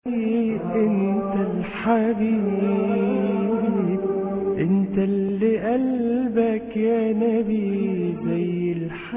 انت الحبيب انت اللي قلبك يا نبي زي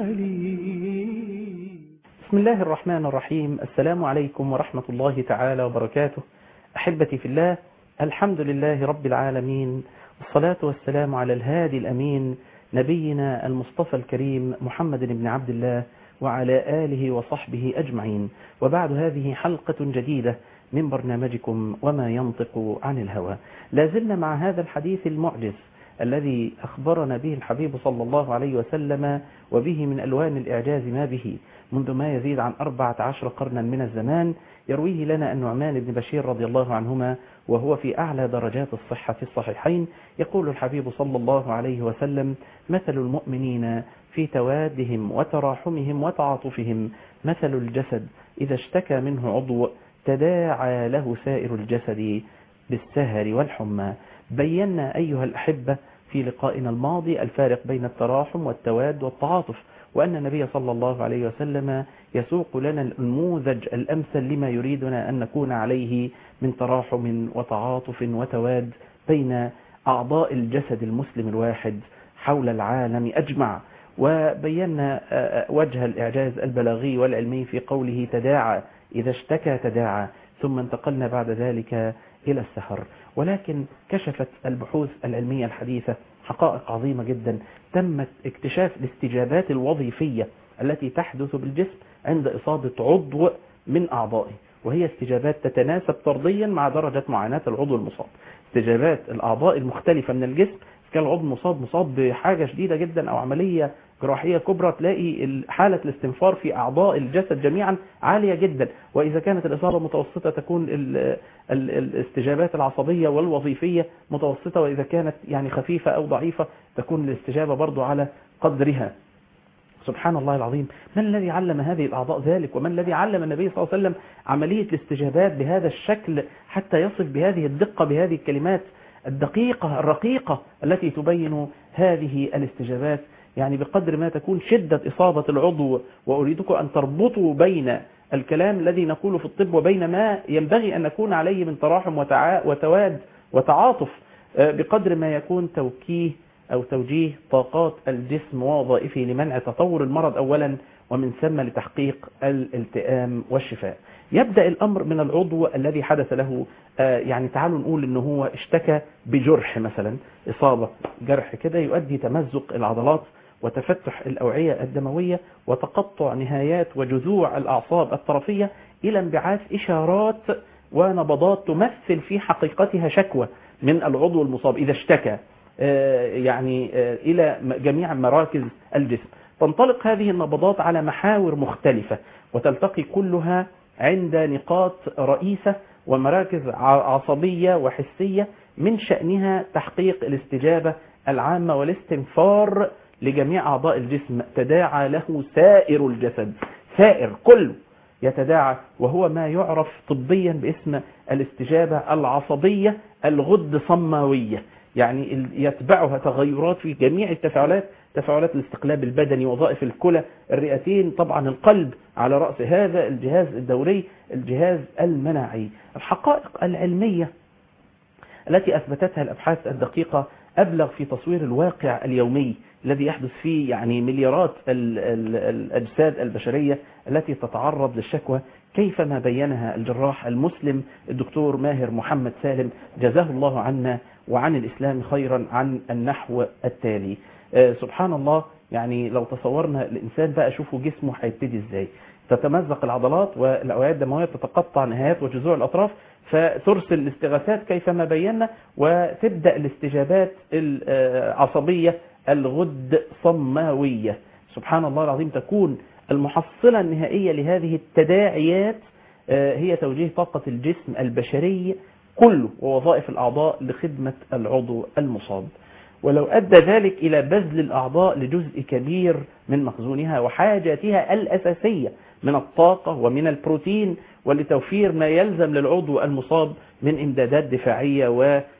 الحليب بسم الله الرحمن الرحيم السلام عليكم ورحمة الله تعالى وبركاته أحبتي في الله الحمد لله رب العالمين والصلاة والسلام على الهادي الأمين نبينا المصطفى الكريم محمد بن عبد الله وعلى آله وصحبه أجمعين وبعد هذه حلقة جديدة من برنامجكم وما ينطق عن الهوى لا زلنا مع هذا الحديث المعجز الذي أخبرنا به الحبيب صلى الله عليه وسلم وبه من ألوان الإعجاز ما به منذ ما يزيد عن أربعة عشر قرنا من الزمان يرويه لنا النعمان بن بشير رضي الله عنهما وهو في أعلى درجات الصحة في الصحيحين يقول الحبيب صلى الله عليه وسلم مثل المؤمنين في توادهم وتراحمهم وتعاطفهم مثل الجسد إذا اشتكى منه عضو تداعى له سائر الجسد بالسهر والحمى بينا أيها الأحبة في لقائنا الماضي الفارق بين التراحم والتواد والتعاطف وأن النبي صلى الله عليه وسلم يسوق لنا النموذج الأمثل لما يريدنا أن نكون عليه من تراحم وتعاطف وتواد بين أعضاء الجسد المسلم الواحد حول العالم أجمع وبينا وجه الإعجاز البلاغي والعلمي في قوله تداعى إذا اشتكى تداعى ثم انتقلنا بعد ذلك إلى السهر ولكن كشفت البحوث العلمية الحديثة حقائق عظيمة جدا تمت اكتشاف الاستجابات الوظيفية التي تحدث بالجسم عند إصابة عضو من أعضائه وهي استجابات تتناسب طرديا مع درجة معاناة العضو المصاب استجابات الأعضاء المختلفة من الجسم كان العضو مصاب مصاب بحاجة شديدة جدا أو عملية جراحية كبرى تلاقي حالة الاستنفار في أعضاء الجسد جميعا عالية جدا وإذا كانت الإصابة متوسطة تكون ال ال الاستجابات العصبية والوظيفية متوسطة وإذا كانت يعني خفيفة أو ضعيفة تكون الاستجابة برضو على قدرها سبحان الله العظيم من الذي علم هذه الأعضاء ذلك ومن الذي علم النبي صلى الله عليه وسلم عملية الاستجابات بهذا الشكل حتى يصف بهذه الدقة بهذه الكلمات الدقيقة الرقيقة التي تبين هذه الاستجابات يعني بقدر ما تكون شدة إصابة العضو وأريدكم أن تربطوا بين الكلام الذي نقوله في الطب وبين ما ينبغي أن نكون عليه من تراحم وتواد وتعاطف بقدر ما يكون توكيه أو توجيه طاقات الجسم ووظائفه لمنع تطور المرض أولا ومن ثم لتحقيق الالتئام والشفاء يبدأ الأمر من العضو الذي حدث له يعني تعالوا نقول أنه هو اشتكى بجرح مثلا إصابة جرح كده يؤدي تمزق العضلات وتفتح الأوعية الدموية وتقطع نهايات وجذوع الأعصاب الطرفية إلى انبعاث إشارات ونبضات تمثل في حقيقتها شكوى من العضو المصاب إذا اشتكى يعني إلى جميع مراكز الجسم تنطلق هذه النبضات على محاور مختلفة وتلتقي كلها عند نقاط رئيسة ومراكز عصبية وحسية من شأنها تحقيق الاستجابة العامة والاستنفار لجميع أعضاء الجسم تداعى له سائر الجسد سائر كله يتداعى وهو ما يعرف طبيا باسم الاستجابة العصبية الغد صماوية يعني يتبعها تغيرات في جميع التفاعلات تفاعلات الاستقلاب البدني وظائف الكلى الرئتين طبعا القلب على رأس هذا الجهاز الدوري الجهاز المناعي الحقائق العلمية التي أثبتتها الأبحاث الدقيقة أبلغ في تصوير الواقع اليومي الذي يحدث فيه يعني مليارات ال ال الأجساد البشرية التي تتعرض للشكوى كيفما بينها الجراح المسلم الدكتور ماهر محمد سالم جزاه الله عنا وعن الإسلام خيرا عن النحو التالي آه سبحان الله يعني لو تصورنا الإنسان بقى شوفوا جسمه هيبتدي إزاي تتمزق العضلات والأوعية الدموية تتقطع نهايات وجذوع الأطراف فترسل الاستغاثات كيفما بينا وتبدأ الاستجابات العصبية الغد صماوية سبحان الله العظيم تكون المحصلة النهائية لهذه التداعيات هي توجيه طاقة الجسم البشري كله ووظائف الأعضاء لخدمة العضو المصاب ولو أدى ذلك إلى بذل الأعضاء لجزء كبير من مخزونها وحاجاتها الأساسية من الطاقة ومن البروتين ولتوفير ما يلزم للعضو المصاب من إمدادات دفاعية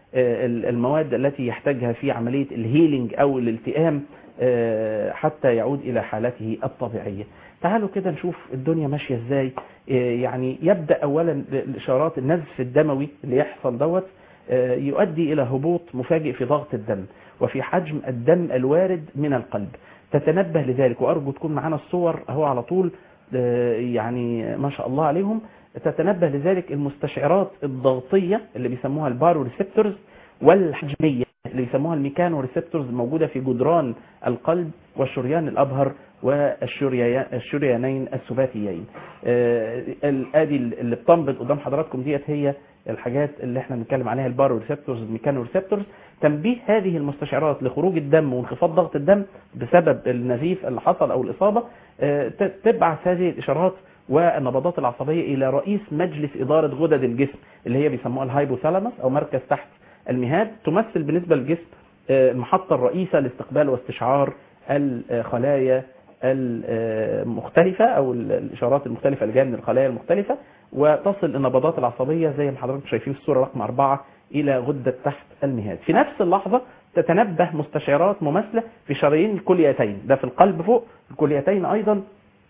والمواد التي يحتاجها في عملية الهيلينج أو الالتئام حتى يعود إلى حالته الطبيعية تعالوا كده نشوف الدنيا ماشية ازاي إيه يعني يبدأ اولا الاشارات النزف الدموي اللي يحصل دوت آه، يؤدي الى هبوط مفاجئ في ضغط الدم وفي حجم الدم الوارد من القلب تتنبه لذلك وارجو تكون معانا الصور اهو على طول آه، يعني ما شاء الله عليهم تتنبه لذلك المستشعرات الضغطية اللي بيسموها البارو ريسبتورز والحجمية اللي بيسموها الميكانو ريسبتورز موجودة في جدران القلب والشريان الأبهر والشريانين السباتيين آه، ادي اللي بتنبض قدام حضراتكم ديت هي الحاجات اللي احنا بنتكلم عليها البارو ريسبتورز الميكانو ريسبتورز تنبيه هذه المستشعرات لخروج الدم وانخفاض ضغط الدم بسبب النزيف اللي حصل او الاصابه آه، ت- تبعث هذه الاشارات والنبضات العصبيه الى رئيس مجلس اداره غدد الجسم اللي هي بيسموها الهايبوثالاموس او مركز تحت المهاد تمثل بالنسبه للجسم آه، المحطه الرئيسه لاستقبال واستشعار الخلايا المختلفة أو الإشارات المختلفة اللي جاية من الخلايا المختلفة وتصل النبضات العصبية زي ما حضراتكم شايفين في الصورة رقم أربعة إلى غدة تحت المهاد في نفس اللحظة تتنبه مستشعرات مماثلة في شرايين الكليتين ده في القلب فوق الكليتين أيضا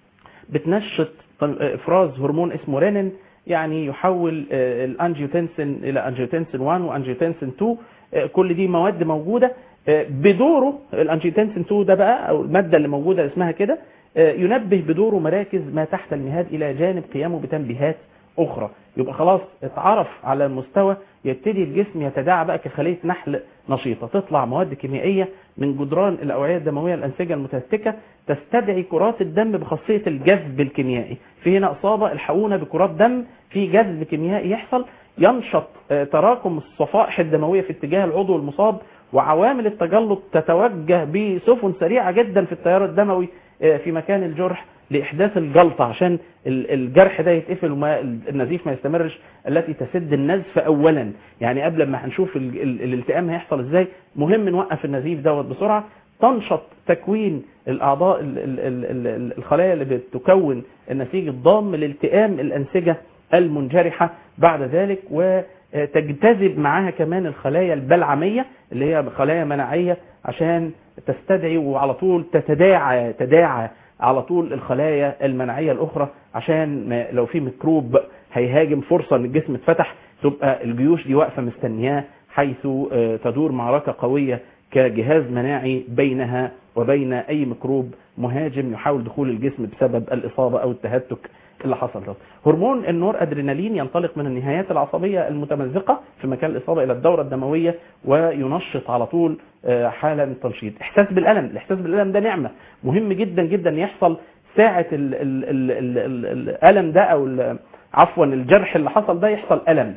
بتنشط افراز هرمون اسمه رينين يعني يحول آه، الانجيوتنسين الى انجيوتنسين 1 وانجيوتنسين 2 آه، كل دي مواد موجوده آه، بدوره الانجيوتنسين 2 ده بقى او الماده اللي موجوده اسمها كده آه، ينبه بدوره مراكز ما تحت المهاد الى جانب قيامه بتنبيهات اخرى يبقى خلاص اتعرف على المستوى يبتدي الجسم يتداعى بقى كخليه نحل نشيطه تطلع مواد كيميائيه من جدران الاوعيه الدمويه الانسجه المتهتكه تستدعي كرات الدم بخاصيه الجذب الكيميائي في هنا اصابه الحقونا بكرات دم في جذب كيميائي يحصل ينشط آه، تراكم الصفائح الدمويه في اتجاه العضو المصاب وعوامل التجلط تتوجه بسفن سريعه جدا في التيار الدموي آه، في مكان الجرح لاحداث الجلطه عشان ال- الجرح ده يتقفل وما النزيف ما يستمرش التي تسد النزف اولا يعني قبل ما هنشوف ال- ال- الالتئام هيحصل ازاي مهم نوقف النزيف دوت بسرعه تنشط تكوين الاعضاء ال- ال- ال- ال- الخلايا اللي بتكون النسيج الضام لالتئام الانسجه المنجرحه بعد ذلك وتجتذب معاها كمان الخلايا البلعميه اللي هي خلايا مناعيه عشان تستدعي وعلى طول تتداعى تداعى على طول الخلايا المناعيه الاخرى عشان ما لو في ميكروب هيهاجم فرصه ان الجسم اتفتح تبقى الجيوش دي واقفه مستنياه حيث آه، تدور معركه قويه كجهاز مناعي بينها وبين اي ميكروب مهاجم يحاول دخول الجسم بسبب الاصابه او التهتك اللي حصل ده هرمون النور ادرينالين ينطلق من النهايات العصبيه المتمزقه في مكان الاصابه الى الدوره الدمويه وينشط على طول آه، حاله من التنشيط احساس بالالم الاحساس بالالم ده نعمه مهم جدا جدا يحصل ساعه ال ال ال ال ال الالم ده او ال- عفوا الجرح اللي حصل ده يحصل الم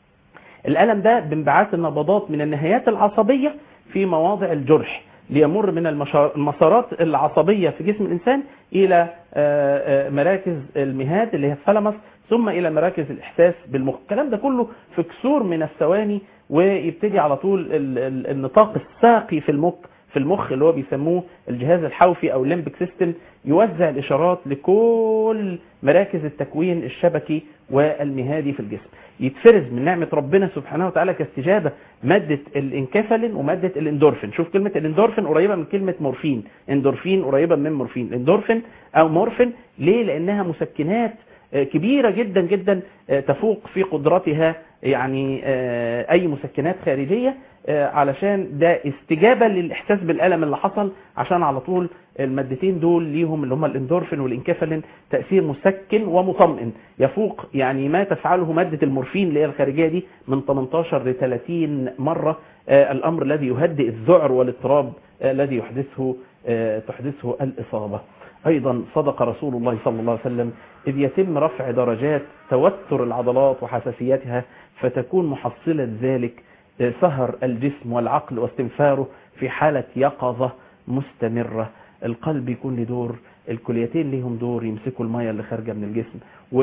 الألم ده بانبعاث النبضات من النهايات العصبية في مواضع الجرح ليمر من المشا- المسارات العصبية في جسم الإنسان إلى آه، آه، مراكز المهاد اللي هي الثلمس ثم إلى مراكز الإحساس بالمخ الكلام ده كله في كسور من الثواني ويبتدي على طول ال- ال- النطاق الساقي في المخ في المخ اللي هو بيسموه الجهاز الحوفي او الليمبك سيستم يوزع الاشارات لكل مراكز التكوين الشبكي والمهادي في الجسم يتفرز من نعمة ربنا سبحانه وتعالى كاستجابة مادة الانكفالين ومادة الاندورفين شوف كلمة الاندورفين قريبة من كلمة مورفين اندورفين قريبة من مورفين الاندورفين او مورفين ليه لانها مسكنات آه، كبيرة جدا جدا آه، تفوق في قدرتها يعني آه، اي مسكنات خارجية آه، علشان ده استجابة للاحساس بالالم اللي حصل عشان على طول المادتين دول ليهم اللي هم الاندورفين والانكفالين تأثير مسكن ومطمئن يفوق يعني ما تفعله مادة المورفين اللي هي الخارجية دي من 18 ل 30 مرة آه، الامر الذي يهدئ الذعر والاضطراب آه، الذي يحدثه آه، تحدثه الاصابة ايضا صدق رسول الله صلى الله عليه وسلم اذ يتم رفع درجات توتر العضلات وحساسيتها فتكون محصلة ذلك آه، سهر الجسم والعقل واستنفاره في حالة يقظة مستمرة القلب يكون له دور الكليتين ليهم دور يمسكوا المية اللي خارجة من الجسم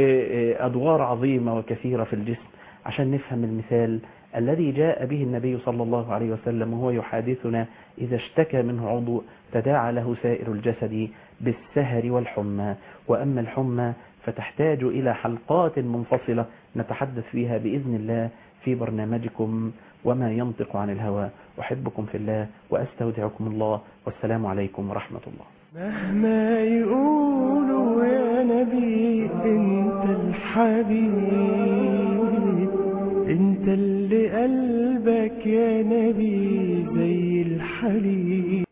وأدوار عظيمة وكثيرة في الجسم عشان نفهم المثال الذي جاء به النبي صلى الله عليه وسلم وهو يحادثنا إذا اشتكى منه عضو تداعى له سائر الجسد بالسهر والحمى وأما الحمى فتحتاج إلى حلقات منفصلة نتحدث فيها بإذن الله في برنامجكم وما ينطق عن الهوى أحبكم في الله وأستودعكم الله والسلام عليكم ورحمة الله مهما يقولوا نبي انت الحبيب انت اللي قلبك يا نبي زي الحليب